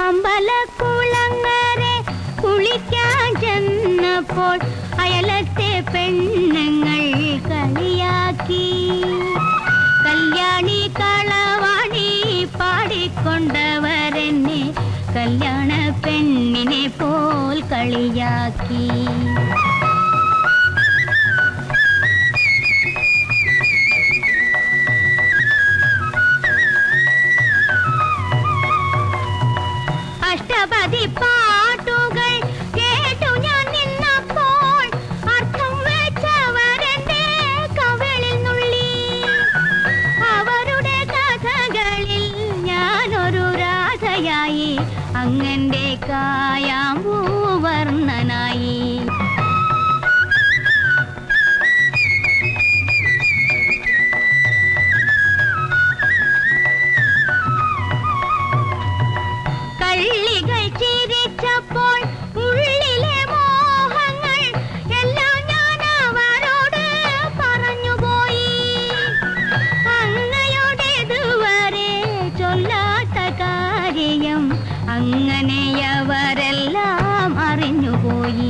അമ്പലക്കുളങ്ങരെ കുളിക്കാൻ ചെന്നപ്പോൾ അയലത്തെ പെണ്ണുങ്ങൾ കളിയാക്കി കല്യാണി കളവാണി പാടിക്കൊണ്ടവരെന്നെ കല്യാണ പെണ്ണിനെ പോൽ കളിയാക്കി അഷ്ടപതി പാട്ടുകൾ കേട്ടു ഞാൻ നിന്നപ്പോൾ അർത്ഥം വെച്ചവരെന്റെ കവിളിൽ നുള്ളി അവരുടെ കഥകളിൽ ഞാനൊരു രാധയായി അങ്ങന്റെ കായാമ്പൂ വർണ്ണനായി കള്ളികൾ ചിരിച്ചപ്പോൾ ഉള്ളിലെ മോഹങ്ങൾ എല്ലാം ഞാൻ അവരോട് പറഞ്ഞുപോയി അങ്ങയോടേതുവരെ ചൊല്ലാത്ത കാര്യം അങ്ങനെയവരെല്ലാം അറിഞ്ഞുപോയി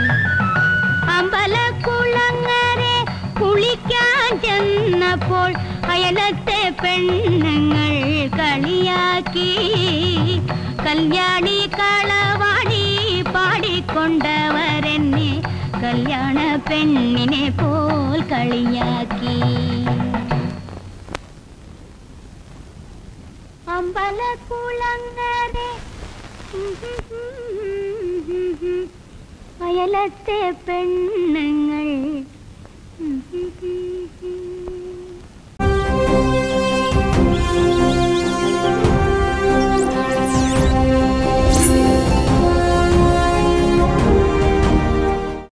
അമ്പലക്കുളങ്ങരെ കുളിക്കാൻ ചെന്നപ്പോൾ അയലത്തെ പെണ്ണുങ്ങൾ കളിയാക്കി കല്യാണി കളവാണി പാടിക്കൊണ്ടവരെന്നെ കല്യാണ പെണ്ണിനെ പോൽ കളിയാക്കി അമ്പലക്കുളങ്ങരെ അയലത്തെ പെണ്ണുങ്ങൾ